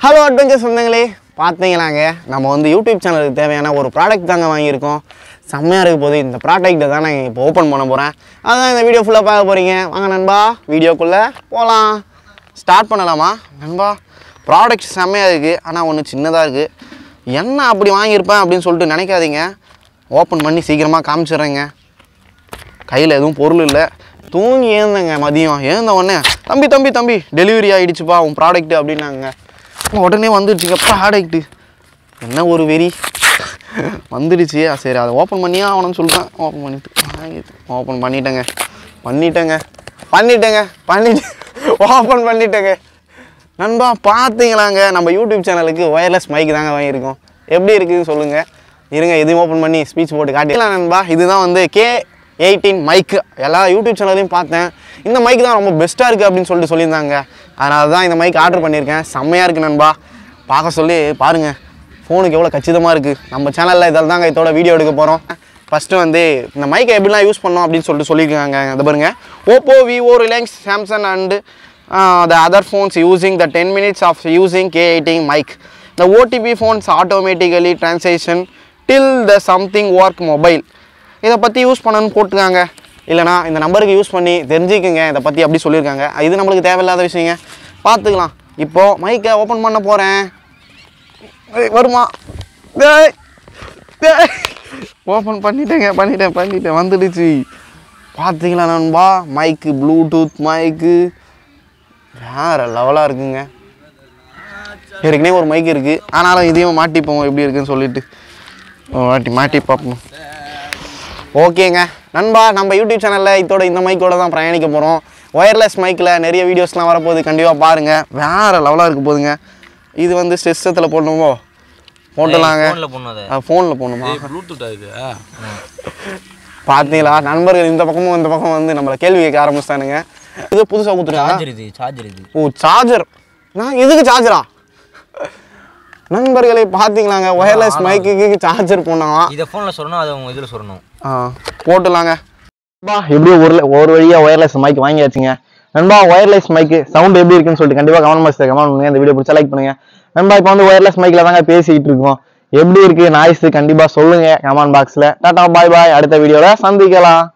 hello adventure சொந்தங்களே பார்த்தீங்களாங்க நம்ம வந்து யூடியூப் சேனலுக்கு தேவையான ஒரு ப்ராடக்ட் தாங்க வாங்கியிருக்கோம் செம்மையாக இருக்க போது இந்த ப்ராடக்ட்டை தான் நான் இப்போ ஓப்பன் பண்ண போகிறேன் அதான் இந்த வீடியோ ஃபுல்லாக பார்க்க போகிறீங்க வாங்க நண்பா வீடியோக்குள்ளே போகலாம் ஸ்டார்ட் பண்ணலாமா நண்பா ப்ராடக்ட் செம்மையாக இருக்குது ஆனால் ஒன்று சின்னதாக இருக்குது என்ன அப்படி வாங்கியிருப்பேன் அப்படின்னு சொல்லிட்டு நினைக்காதீங்க ஓப்பன் பண்ணி சீக்கிரமாக காமிச்சிடுறேங்க கையில் எதுவும் பொருள் இல்லை தூங்கி ஏந்தங்க மதியம் ஏந்த உடனே தம்பி தம்பி தம்பி டெலிவரி ஆகிடுச்சுப்பா உன் ப்ராடக்ட்டு அப்படின்னாங்க உடனே வந்துடுச்சுங்க ப்ராடக்ட்டு என்ன ஒரு வெறி வந்துடுச்சு ஆ, சரி அதை ஓப்பன் பண்ணியே ஆகணும்னு சொல்கிறேன் ஓப்பன் பண்ணிட்டு ஓப்பன் பண்ணிட்டேங்க பண்ணிட்டேங்க பண்ணிட்டேங்க பண்ணிட்டு ஓப்பன் பண்ணிட்டேங்க நண்பா பார்த்தீங்களாங்க நம்ம யூடியூப் சேனலுக்கு ஒயர்லெஸ் மைக் தாங்க வாங்கியிருக்கோம் எப்படி இருக்குதுன்னு சொல்லுங்கள் இருங்க இதையும் ஓப்பன் பண்ணி ஸ்பீச் போட்டு காட்டிடலாம் நண்பா இதுதான் வந்து கே எயிட்டீன் மைக்கு எல்லா யூடியூப் சேனல்லையும் பார்த்தேன் இந்த மைக் தான் ரொம்ப பெஸ்ட்டாக இருக்குது அப்படின்னு சொல்லிட்டு சொல்லியிருந்தாங்க அதனால தான் இந்த மைக் ஆர்டர் பண்ணியிருக்கேன் செம்மையாக இருக்குது நண்பா பார்க்க சொல்லி பாருங்கள் ஃபோனுக்கு எவ்வளோ கச்சிதமாக இருக்குது நம்ம சேனலில் இதில் தாங்க இதோட வீடியோ எடுக்க போகிறோம் ஃபஸ்ட்டு வந்து இந்த மைக்கை எப்படிலாம் யூஸ் பண்ணோம் அப்படின்னு சொல்லிட்டு சொல்லியிருக்காங்க அது பாருங்க Oppo Vivo Reliance Samsung and the other phones using the ten minutes off using K waiting mic the OTP phones automatically translation till the something work mobile இதை பற்றி யூஸ் பண்ணணும்னு போட்டுருக்காங்க இல்லைனா இந்த நம்பருக்கு யூஸ் பண்ணி தெரிஞ்சுக்குங்க இதை பற்றி அப்படி சொல்லியிருக்காங்க இது நம்மளுக்கு தேவையில்லாத விஷயங்க பார்த்துக்கலாம் இப்போது மைக்கை ஓப்பன் பண்ண போகிறேன் வருமா டேய் டேய் ஓப்பன் பண்ணிட்டேங்க பண்ணிட்டேன் பண்ணிட்டேன் வந்துடுச்சு பார்த்தீங்களா நண்பா மைக்கு ப்ளூடூத் மைக்கு வேறு லெவலாக இருக்குங்க ஏற்கனவே ஒரு மைக் இருக்குது ஆனாலும் இதையும் மாட்டிப்போம் எப்படி இருக்குன்னு சொல்லிட்டு ஒரு வாட்டி மாட்டி பார்ப்போம் ஓகேங்க நண்பா நம்ம யூடியூப் சேனலில் இதோட இந்த மைக்கோட தான் பிரயாணிக்க போகிறோம் ஒயர்லெஸ் மைக்கில் நிறைய வீடியோஸ்லாம் வரப்போகுது கண்டிப்பாக பாருங்கள் வேறு லெவலாக இருக்க போகுதுங்க இது வந்து சிஸ்டத்தில் போடணுமோ போட்டலாங்க ஃபோனில் பண்ணாத ஃபோனில் போடணுமா ப்ளூடூத் இது பார்த்தீங்களா நண்பர்கள் இந்த பக்கமும் இந்த பக்கம் வந்து நம்மளை கேள்வி கேட்க ஆரம்பிச்சிட்டானுங்க இது புதுசாக கொடுத்துருக்காங்க சார்ஜர் இது சார்ஜர் இது ஓ சார்ஜர் நான் எதுக்கு சார்ஜரா நண்பர்களை பார்த்தீங்களாங்க ஒயர்லெஸ் மைக்குக்கு சார்ஜர் போனாங்களாம் இதை ஃபோனில் சொல்லணும் அதை உங்கள் இதில் சொல்லணும் ஆ போட்டுலாங்க நண்பா எப்படியோ ஒரு ஒரு வழியாக ஒயர்லெஸ் மைக் வாங்கியாச்சுங்க நண்பா ஒயர்லெஸ் மைக்கு சவுண்ட் எப்படி இருக்குன்னு சொல்லிட்டு கண்டிப்பாக கமெண்ட் பாக்ஸில் கமெண்ட் பண்ணுங்க இந்த வீடியோ பிடிச்சா லைக் பண்ணுங்க நண்பா இப்போ வந்து ஒயர்லெஸ் மைக்கில் தாங்க பேசிக்கிட்டு இருக்கோம் எப்படி இருக்கு நாய்ஸ் கண்டிப்பாக சொல்லுங்க கமெண்ட் பாக்ஸில் டாட்டா பாய் பாய் அடுத்த வீடியோவில் சந்திக்கலாம்